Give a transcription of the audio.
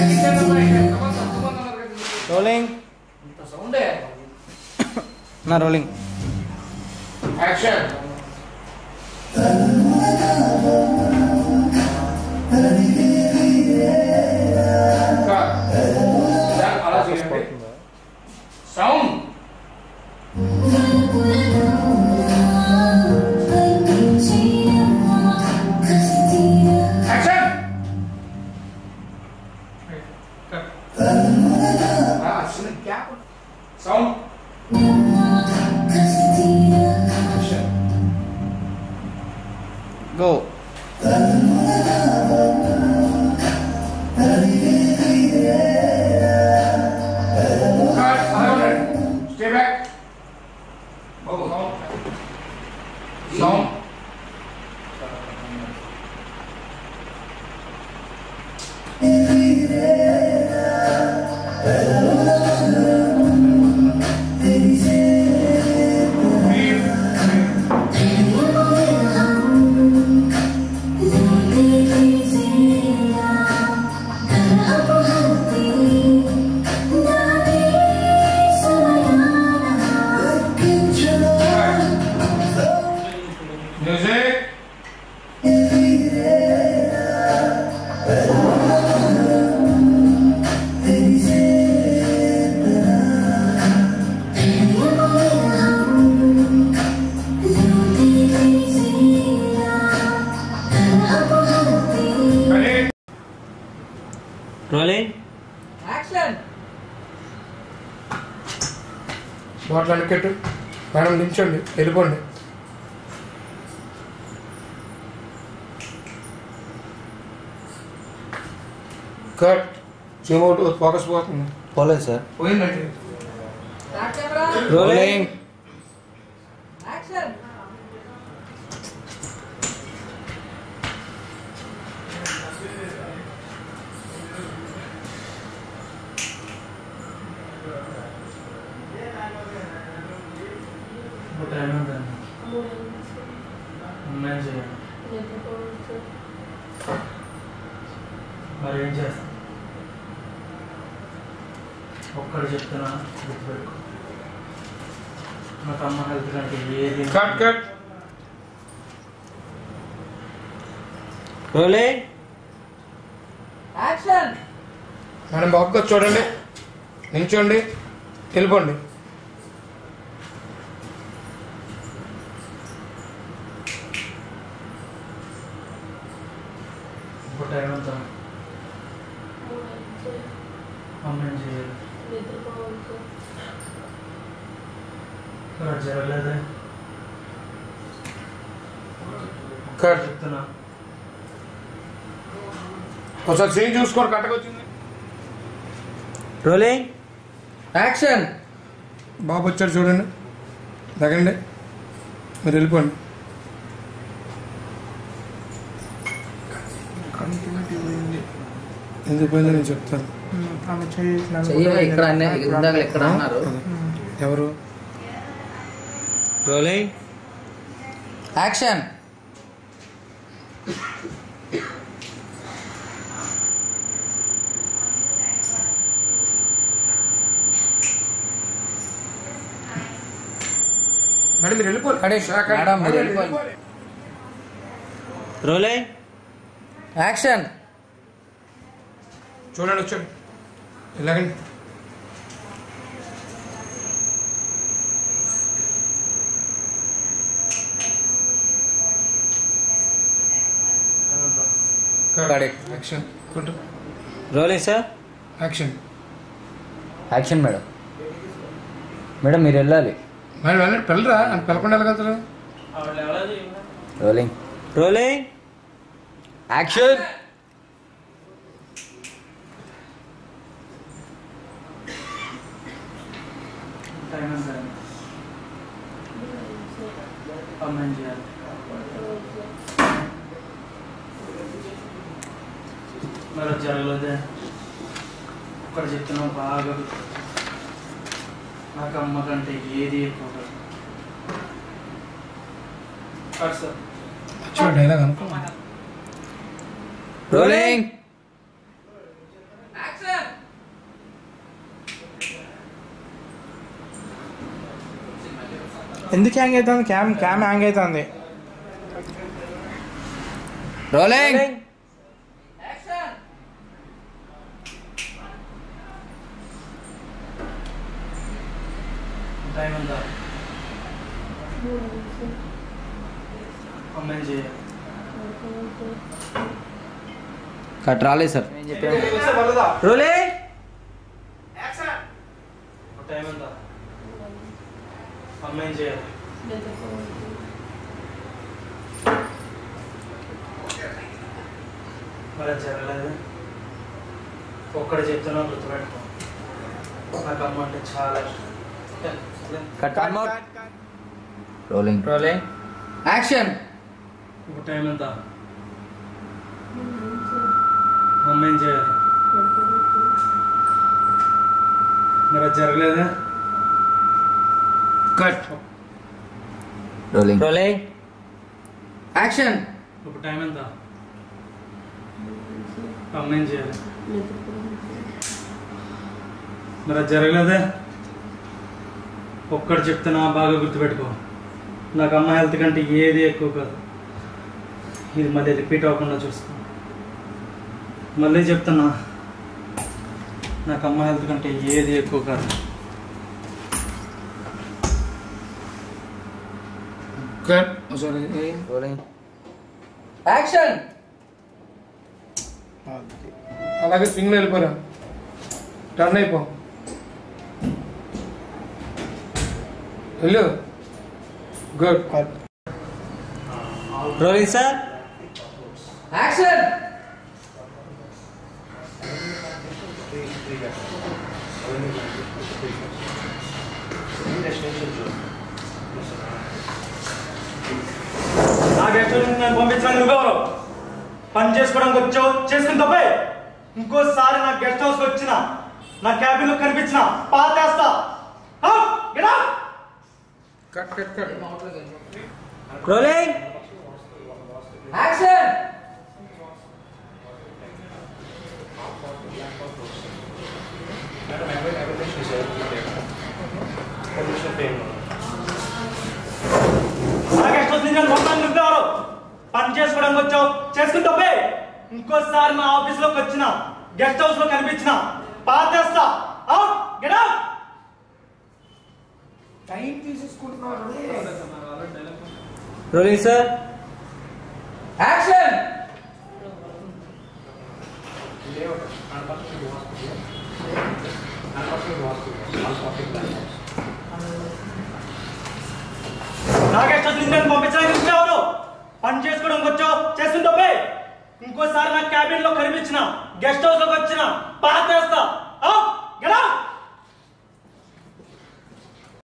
Rolling సౌండే నా rolling action అలా చేయండి సౌండ్ యాక్షన్ చిన్న gap sound action go Cut. Alright. Stay back. Oh, sound. Sound. Music. Ready? Rolling bottle వెనకెట్టు madam దించండి వెళ్ళిపోండి కట్ చేయబోటు ఫోకస్ పోతుంది పోలేదు సార్ పోయిందండి రోలింగ్ మరి ఏం చేస్తాం ఒక్కడు చెప్తున్నా గుర్తుపెట్టుకో నాకు అమ్మ హెల్త్ కంటే ఏది కట్ కట్ రోలింగ్ మేడం బాగా చూడండి నించోండి వెళ్ళిపోండి ఇప్పుడు టైం అంతా అమ్మ ఏం చేయాలి ఇక్కడ జరగలేదే కట్ చెప్తున్నా ఒకసారి సీన్ చూసుకోండి కరెక్ట్గా వచ్చింది రోలింగ్ యాక్షన్ బాబు వచ్చాడు చూడండి తగండి మీరు వెళ్ళిపోండి ఎందుకు పోయిందో నేను చెప్తాను చెయ్యి ఇక్కడ అన్నీ- ఇందాక ఇక్కడ అన్నారు ఎవరు రోలింగ్ యాక్షన్ మేడం మీరు వెళ్ళిపోండి అడే, మేడం, మీరు వెళ్ళిపోండి. రోలింగ్ యాక్షన్ చూడండి వచ్చాడు ఎలాగండి Correct. యాక్షన్ కొట్టు rolling sir action action madam madam మీరు వెళ్ళాలి మేడం వెళ్ళండి పిల్లరా అని పిల్లకుండా వెళ్ళగలుగుతారు వాళ్ళు ఎవరది రోలింగ్ రోలింగ్ యాక్షన్ టైం ఎంత అమ్మ ఏం చేయాలి మరి అది జరగలేదే ఒక్కడ చెప్తున్నావు బాగా నాకు అమ్మ కంటే ఏది ఎక్కువ కాదు. కాదు సార్ వచ్చాడు డైలాగ్ అనుకో రోలింగ్ ఎందుకు హ్యాంగ్ అవుతుంది క్యామ్ క్యామ్ హ్యాంగ్ అవుతుంది రోలింగ్ టైం ఎంత అమ్మాయిని చేయాలి కట్ రాలేదు సార్ రోలింగ్ టైం ఎంత అమ్మాయిని చేయాలి మరి అది జరగలేదు ఒక్కడ చెప్తున్నా గుర్తుపెట్టుకో నాకు అమ్మ అంటే చాలా ఇష్టం cut time out rolling rolling action ఇప్పుడు టైం ఎంత అమ్మాయిని చేయాలి మరి అది జరగలేదా కట్ రోలింగ్ రోలింగ్ యాక్షన్ ఇప్పుడు టైం ఎంత అమ్మాయిని చేయాలి మరి అది జరగలేదే ఒక్కటి చెప్తున్నా బాగా గుర్తుపెట్టుకో నాకు అమ్మ హెల్త్ కంటే ఏది ఎక్కువ కాదు ఇది మళ్ళీ రిపీట్ అవ్వకుండా చూసుకో మళ్ళీ చెప్తున్నా నాకు అమ్మ హెల్త్ కంటే ఏది ఎక్కువ కాదు కట్ సారీ రోలింగ్ యాక్షన్ అలాగే స్వింగ్లో వెళ్ళిపోరా టర్న్ అయిపో వెళ్ళు గుడ్ రోలింగ్ సార్ యాక్షన్ నా గెస్ట్ హౌస్ నేను పంపించిన నువ్వెవరు పని చేసుకోవడానికి వచ్చావు చేసుకుని తప్పే ఇంకోసారి నా గెస్ట్ హౌస్కి వచ్చిన నా క్యాబిన్ లో కనిపించిన పాతేస్తా Out! Get out! Cut cut cut rolling action నా గెస్ట్ హౌస్ నుంచి నేను పంపాను నువ్వెవరు పని చేసుకోవడానికి వచ్చావు చేసుకుని తప్పే ఇంకోసారి నా ఆఫీస్ లోకి వచ్చిన గెస్ట్ హౌస్ లో కనిపించిన పాతేస్తా అవుట్ గెట్ అవుట్ టైం తీసేసుకుంటున్నావు రోలింగ్ సార్ యాక్షన్ నా గెస్ట్ హౌస్ నుంచి నేను పంపించడానికి నువ్వెవరు పని చేసుకోవడానికి వచ్చావు చేసుకుని తప్పే ఇంకోసారి నా క్యాబిన్ లో కనిపించిన గెస్ట్ హౌస్ లోకి వచ్చిన పాతేస్తా